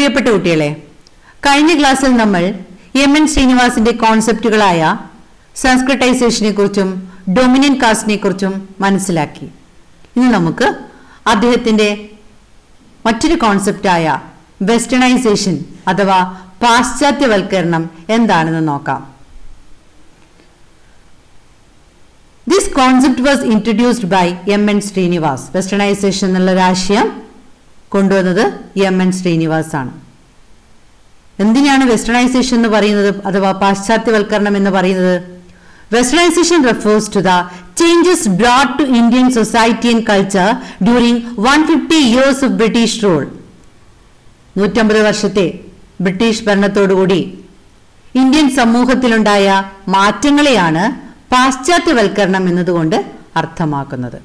പ്രിയപ്പെട്ട കുട്ടികളെ കഴിഞ്ഞ ക്ലാസ്സിൽ നമ്മൾ എം എൻ ശ്രീനിവാസിന്റെ കോൺസെപ്റ്റുകളായ സംസ്കൃതൈസേഷനെ കുറിച്ചും ഡൊമിനിയൻ കാസ്റ്റിനെ കുറിച്ചും മനസ്സിലാക്കി ഇനി നമുക്ക് അദ്ദേഹത്തിന്റെ മറ്റൊരു കോൺസെപ്റ്റായ വെസ്റ്റേണൈസേഷൻ അഥവാ പാശ്ചാത്യവൽക്കരണം എന്താണെന്ന് നോക്കാം this concept was introduced by M N Srinivas westernisation എന്നുള്ള ഒരു ആശയം കൊണ്ടുവന്നത് എം എൻ ശ്രീനിവാസ് ആണ് എന്തിനാണ് വെസ്റ്റേണൈസേഷൻ എന്ന് പറയുന്നത് അഥവാ പാശ്ചാത്യവൽക്കരണം എന്ന് പറയുന്നത് westernisation refers to the changes brought to Indian society and culture during one fifty years of British rule നൂറ്റമ്പത് വർഷത്തെ ബ്രിട്ടീഷ് ഭരണത്തോടുകൂടി ഇന്ത്യൻ സമൂഹത്തിലുണ്ടായ മാറ്റങ്ങളെയാണ് പാശ്ചാത്യവൽക്കരണം എന്നതുകൊണ്ട് അർത്ഥമാക്കുന്നത്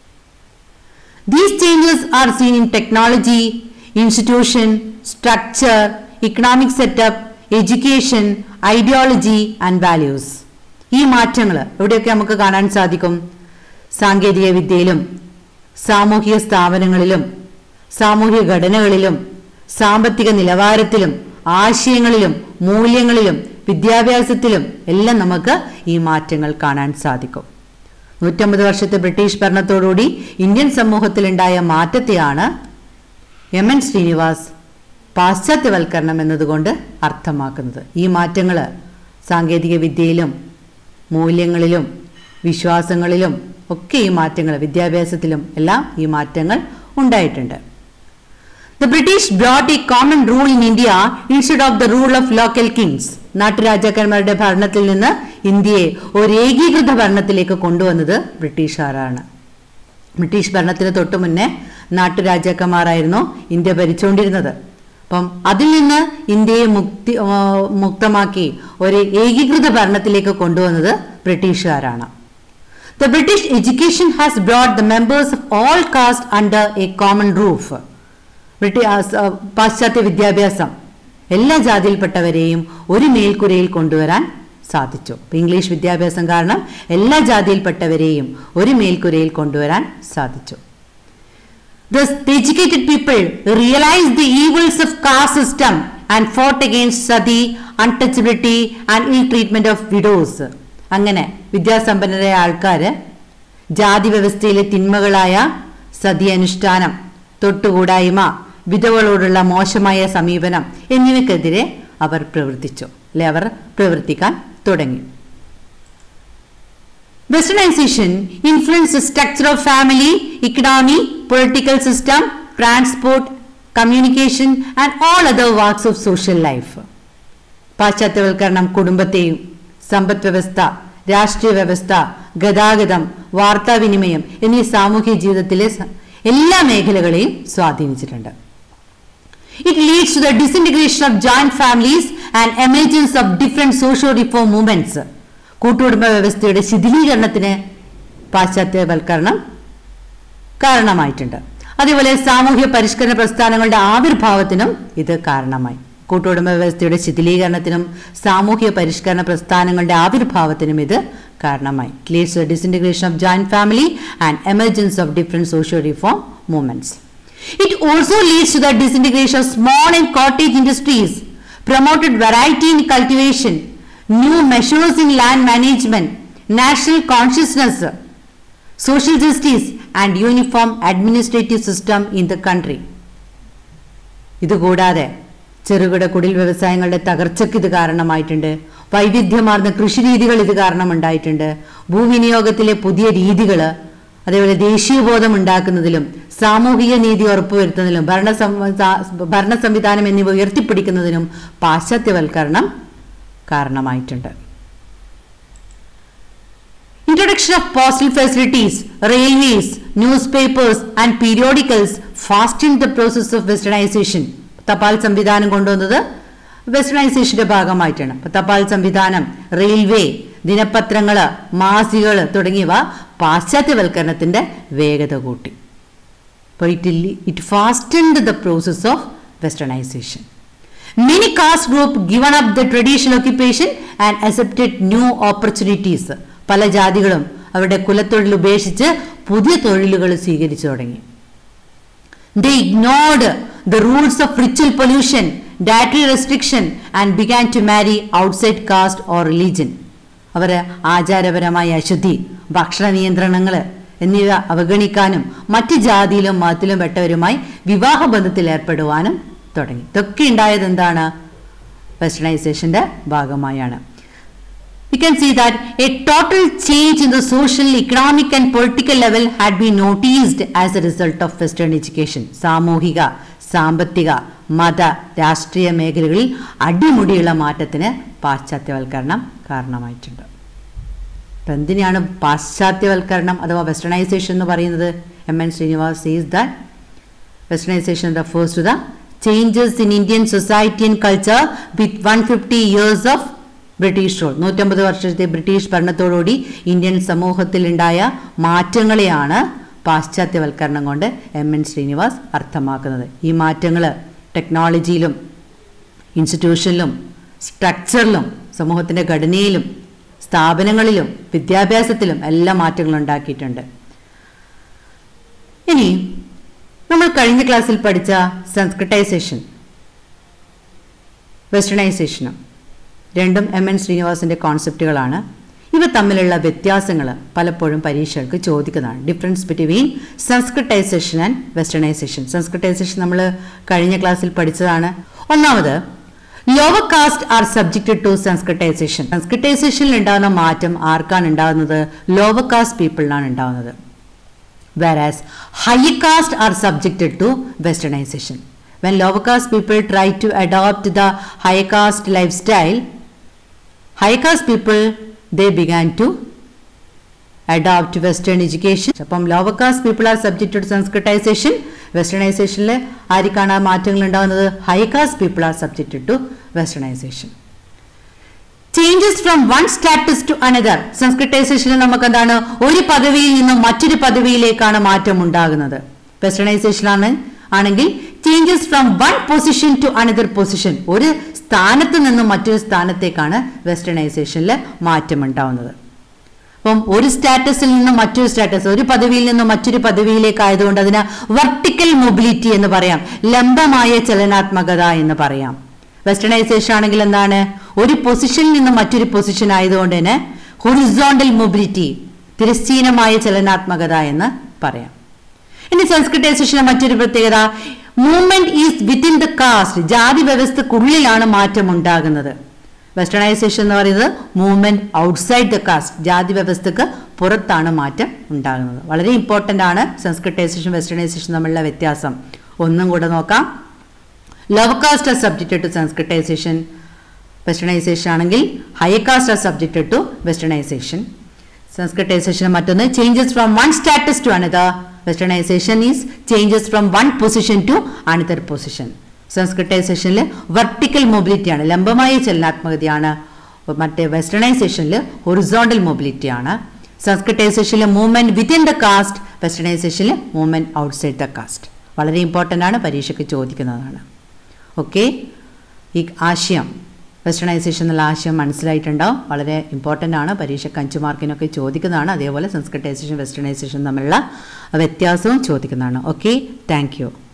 These changes are seen in technology, institution, structure, economic setup, education, ideology and values. ഈ മാറ്റങ്ങൾ എവിടെയൊക്കെ നമുക്ക് കാണാൻ സാധിക്കും സാങ്കേതിക വിദ്യയിലും സാമൂഹിക സ്ഥാപനങ്ങളിലും സാമൂഹിക ഘടനകളിലും സാമ്പത്തിക നിലവാരത്തിലും ആശയങ്ങളിലും മൂല്യങ്ങളിലും വിദ്യാഭ്യാസത്തിലും എല്ലാം നമുക്ക് ഈ മാറ്റങ്ങൾ കാണാൻ സാധിക്കും നൂറ്റമ്പത് വർഷത്തെ ബ്രിട്ടീഷ് ഭരണത്തോടുകൂടി ഇന്ത്യൻ സമൂഹത്തിലുണ്ടായ മാറ്റത്തെയാണ് എം എൻ ശ്രീനിവാസ് പാശ്ചാത്യവൽക്കരണം എന്നതുകൊണ്ട് അർത്ഥമാക്കുന്നത് ഈ മാറ്റങ്ങൾ സാങ്കേതിക വിദ്യയിലും മൂല്യങ്ങളിലും വിശ്വാസങ്ങളിലും ഒക്കെ ഈ മാറ്റങ്ങൾ വിദ്യാഭ്യാസത്തിലും എല്ലാം ഈ മാറ്റങ്ങൾ ഉണ്ടായിട്ടുണ്ട് the British brought a common rule in India instead of the rule of local kings നാട്ടുരാജാക്കന്മാരുടെ ഭരണത്തിൽ നിന്ന് ഇന്ത്യയെ ഒരു ഏകീകൃത ഭരണത്തിലേക്ക് കൊണ്ടുവന്നത് ബ്രിട്ടീഷുകാരാണ് ബ്രിട്ടീഷ് ഭരണത്തിന് തൊട്ടു മുന്നേ നാട്ടുരാജാക്കന്മാരായിരുന്നു ഇന്ത്യ ഭരിച്ചുകൊണ്ടിരുന്നത് അപ്പം അതിൽ നിന്ന് ഇന്ത്യയെ മുക്തി ആ, മുക്തമാക്കി ഒരു ഏകീകൃത ഭരണത്തിലേക്ക് കൊണ്ടുവന്നത് ബ്രിട്ടീഷുകാരാണ് the British education has brought the members of all caste under a common roof ബ്രിട്ടീ ആ, സ- പാശ്ചാത്യ വിദ്യാഭ്യാസം എല്ലാ ജാതിയിൽപ്പെട്ടവരെയും ഒരു മേൽക്കുരയിൽ കൊണ്ടുവരാൻ സാധിച്ചു ഇപ്പൊ ഇംഗ്ലീഷ് വിദ്യാഭ്യാസം കാരണം എല്ലാ ജാതിയിൽപ്പെട്ടവരെയും ഒരു മേൽക്കുരയിൽ കൊണ്ടുവരാൻ സാധിച്ചു Thus, the educated people realized the evils of caste system and fought against sati, untouchability and ill treatment of widows. അങ്ങനെ വിദ്യാസമ്പന്നരായ ആൾക്കാർ ജാതി വ്യവസ്ഥയിലെ തിന്മകളായ സതി അനുഷ്ഠാനം തൊട്ടുകൂടായ്മ വിധവകളോടുള്ള മോശമായ സമീപനം എന്നിവയ്ക്കെതിരെ അവർ പ്രവർത്തിച്ചു അല്ലെ അവർ പ്രവർത്തിക്കാൻ തുടങ്ങി Westernization influenced the structure of family, economy, political system, transport, communication and all other walks of social life. പാശ്ചാത്യവൽക്കരണം കുടുംബത്തെയും സമ്പദ് വ്യവസ്ഥ രാഷ്ട്രീയ വ്യവസ്ഥ ഗതാഗതം വാർത്താവിനിമയം എന്നീ സാമൂഹ്യ ജീവിതത്തിലെ സ- എല്ലാ മേഖലകളെയും സ്വാധീനിച്ചിട്ടുണ്ട് it leads to the disintegration of joint families and emergence of different socio reform movements കൂട്ടുകുടുംബ വ്യവസ്ഥയുടെ ശിഥിലീകരണത്തിന് പാശ്ചാത്യവൽക്കരണം കാരണമായിട്ടുണ്ട് അതേപോലെ സാമൂഹ്യ പരിഷ്കരണ പ്രസ്ഥാനങ്ങളുടെ ആവിർഭാവത്തിനും ഇത് കാരണമായി കൂട്ടുകുടുംബ വ്യവസ്ഥയുടെ ശിഥിലീകരണത്തിനും സാമൂഹ്യ പരിഷ്കരണ പ്രസ്ഥാനങ്ങളുടെ ആവിർഭാവത്തിനും ഇത് കാരണമായി leads disintegration of joint family and emergence of different socio reform movements It also leads to the disintegration of small and cottage industries, promoted variety in cultivation, new measures in land management, national consciousness, social justice, and uniform administrative system in the country. ഇതുകൂടാതെ ചെറുകിട കുടിൽ വ്യവസായങ്ങളുടെ തകർച്ചയ്ക്ക് ഇത് കാരണമായിട്ടുണ്ട് വൈവിധ്യമാർന്ന കൃഷിരീതികൾ ഇത് കാരണമുണ്ടായിട്ടുണ്ട് ഭൂവിനിയോഗത്തിലെ പുതിയ രീതികൾ അതേപോലെ ദേശീയബോധം ഉണ്ടാക്കുന്നതിലും സാമൂഹിക നീതി ഉറപ്പുവരുത്തുന്നതിലും ഭരണ സം- സാ- ഭരണ സംവിധാനം എന്നിവ ഉയർത്തിപ്പിടിക്കുന്നതിനും പാശ്ചാത്യവൽക്കരണം കാരണമായിട്ടുണ്ട് Introduction of postal facilities, railways, newspapers and periodicals fastened the process of westernization. തപാൽ സംവിധാനം കൊണ്ടുവന്നത് വെസ്റ്റേണൈസേഷന്റെ ഭാഗമായിട്ടാണ് അപ്പൊ തപാൽ സംവിധാനം റെയിൽവേ ദിനപത്രങ്ങള് മാസികകള് തുടങ്ങിയവ പാശ്ചാത്യവൽക്കരണത്തിന്റെ വേഗത കൂട്ടി അപ്പോൾ it it fastened the process of westernisation Many caste group given up the traditional occupation and accepted new opportunities. പല ജാതികളും അവരുടെ കുലത്തൊഴിൽ ഉപേക്ഷിച്ച് പുതിയ തൊഴിലുകൾ സ്വീകരിച്ചു തുടങ്ങി They ignored the rules of ritual pollution, dietary restriction, and began to marry outside caste or religion. അവർ ആചാരപരമായ അശുദ്ധി ഭക്ഷണ നിയന്ത്രണങ്ങൾ എന്നിവ അവഗണിക്കാനും മറ്റ് ജാതിയിലും മതത്തിലും പെട്ടവരുമായി വിവാഹബന്ധത്തിൽ ഏർപ്പെടുവാനും തുടങ്ങി ഇതൊക്കെ ഉണ്ടായത് എന്താണ് വെസ്റ്റേണൈസേഷന്റെ ഭാഗമായാണ് we can see that a total change in the social, economic and political level had been noticed as a result of Western education. സാമൂഹിക സാമ്പത്തിക മത രാഷ്ട്രീയ മേഖലകളിൽ അടിമുടിയുള്ള മാറ്റത്തിന് പാശ്ചാത്യവൽക്കരണം കാരണമായിട്ടുണ്ട് അപ്പം എന്തിനാണ് പാശ്ചാത്യവൽക്കരണം അഥവാ വെസ്റ്റേണൈസേഷൻ എന്ന് പറയുന്നത് M N Srinivas says that westernisation refers to the changes in Indian society and culture with 150 years of British rule നൂറ്റമ്പത് വർഷത്തെ ബ്രിട്ടീഷ് ഭരണത്തോടുകൂടി ഇന്ത്യൻ സമൂഹത്തിലുണ്ടായ മാറ്റങ്ങളെയാണ് പാശ്ചാത്യവൽക്കരണം കൊണ്ട് എം എൻ ശ്രീനിവാസ് അർത്ഥമാക്കുന്നത് ഈ മാറ്റങ്ങൾ ടെക്നോളജിയിലും ഇൻസ്റ്റിറ്റ്യൂഷനിലും സ്ട്രക്ചറിലും സമൂഹത്തിൻ്റെ ഘടനയിലും സ്ഥാപനങ്ങളിലും വിദ്യാഭ്യാസത്തിലും എല്ലാ മാറ്റങ്ങളും ഉണ്ടാക്കിയിട്ടുണ്ട് ഇനി നമ്മൾ കഴിഞ്ഞ ക്ലാസ്സിൽ പഠിച്ച സംസ്കൃതൈസേഷൻ വെസ്റ്റേണൈസേഷനും രണ്ടും എം എൻ ശ്രീനിവാസിൻ്റെ കോൺസെപ്റ്റുകളാണ് ഇവ തമ്മിലുള്ള വ്യത്യാസങ്ങൾ പലപ്പോഴും പരീക്ഷകൾക്ക് ചോദിക്കുന്നതാണ് difference between sanskritisation and westernisation sanskritisation നമ്മൾ കഴിഞ്ഞ ക്ലാസ്സിൽ പഠിച്ചതാണ് ഒന്നാമത് lower caste are subjected to sanskritisation സംസ്കൃതൈസേഷനിൽ ഉണ്ടാകുന്ന മാറ്റം ആർക്കാണ് ഉണ്ടാകുന്നത് ലോവർ കാസ്റ്റ് പീപ്പിളിനാണ് ഉണ്ടാകുന്നത് whereas higher caste are subjected to westernization. When lower caste people try to adopt the higher caste lifestyle, higher caste people they began to adopt western education. അപ്പം lower caste people are subjected sanskritisation വെസ്റ്റേണൈസേഷനിൽ ആർക്കാണ് ആ മാറ്റങ്ങൾ ഉണ്ടാകുന്നത് high caste people are subjected to westernisation changes from one status to another സംസ്കൃതൈസേഷനിൽ നമുക്ക് എന്താണ് ഒരു പദവിയിൽ നിന്നും മറ്റൊരു പദവിയിലേക്കാണ് മാറ്റം ഉണ്ടാകുന്നത് വെസ്റ്റേണൈസേഷനാണ് ആണെങ്കിൽ changes from one position to another position ഒരു സ്ഥാനത്ത് നിന്നും മറ്റൊരു സ്ഥാനത്തേക്കാണ് വെസ്റ്റേണൈസേഷനിൽ മാറ്റം ഉണ്ടാവുന്നത് അപ്പം ഒരു സ്റ്റാറ്റസിൽ നിന്നും മറ്റൊരു സ്റ്റാറ്റസ് ഒരു പദവിയിൽ നിന്നും മറ്റൊരു പദവിയിലേക്ക് ആയതുകൊണ്ട് അതിന് വെർട്ടിക്കൽ മൊബിലിറ്റി എന്ന് പറയാം ലംബമായ ചലനാത്മകത എന്ന് പറയാം വെസ്റ്റേണൈസേഷൻ ആണെങ്കിൽ എന്താണ് ഒരു പൊസിഷനിൽ നിന്ന് മറ്റൊരു പൊസിഷൻ ആയതുകൊണ്ട് തന്നെ ഹൊറിസോണ്ടൽ മൊബിലിറ്റി തിരശ്ചീനമായ ചലനാത്മകത എന്ന് പറയാം ഇനി സംസ്കൃതൈസേഷന്റെ മറ്റൊരു പ്രത്യേകത movement is within the caste ജാതി വ്യവസ്ഥക്കുള്ളിലാണ് മാറ്റം ഉണ്ടാകുന്നത് വെസ്റ്റേണൈസേഷൻ എന്ന് പറയുന്നത് മൂവ്മെന്റ് ഔട്ട്സൈഡ് ദ കാസ്റ്റ് ജാതി വ്യവസ്ഥക്ക് പുറത്താണ് മാറ്റം ഉണ്ടാകുന്നത് വളരെ ഇമ്പോർട്ടൻ്റ് ആണ് സംസ്കൃതൈസേഷൻ വെസ്റ്റേണൈസേഷൻ തമ്മിലുള്ള വ്യത്യാസം ഒന്നും കൂടെ നോക്കാം lower caste are subjected to sanskritisation westernisation ആണെങ്കിൽ higher caste are subjected to westernisation sanskritisation മറ്റൊന്ന് changes from one status to another westernisation is changes from one position to another position സംസ്കൃതൈസേഷനിൽ vertical മൊബിലിറ്റിയാണ് ലംബമായ ചലനാത്മകതയാണ് മറ്റേ വെസ്റ്റേണൈസേഷനിൽ ഹൊറിസോണ്ടൽ മൊബിലിറ്റിയാണ് സംസ്കൃതൈസേഷനിലെ മൂവ്മെന്റ് വിത്തിൻ ദ കാസ്റ്റ് വെസ്റ്റേണൈസേഷനിൽ മൂവ്മെന്റ് ഔട്ട്സൈഡ് ദ കാസ്റ്റ് വളരെ ഇമ്പോർട്ടൻ്റ് ആണ് പരീക്ഷയ്ക്ക് ചോദിക്കുന്നതാണ് ഓക്കെ ഈ ആശയം വെസ്റ്റേണൈസേഷൻ എന്നുള്ള ആശയം മനസ്സിലായിട്ടുണ്ടാവും വളരെ ഇമ്പോർട്ടൻ്റ് ആണ് പരീക്ഷയ്ക്ക് അഞ്ച് മാർക്കിനൊക്കെ ചോദിക്കുന്നതാണ് അതേപോലെ സംസ്കൃതൈസേഷൻ വെസ്റ്റേണൈസേഷൻ തമ്മിലുള്ള വ്യത്യാസവും ചോദിക്കുന്നതാണ് ഓക്കെ താങ്ക് യു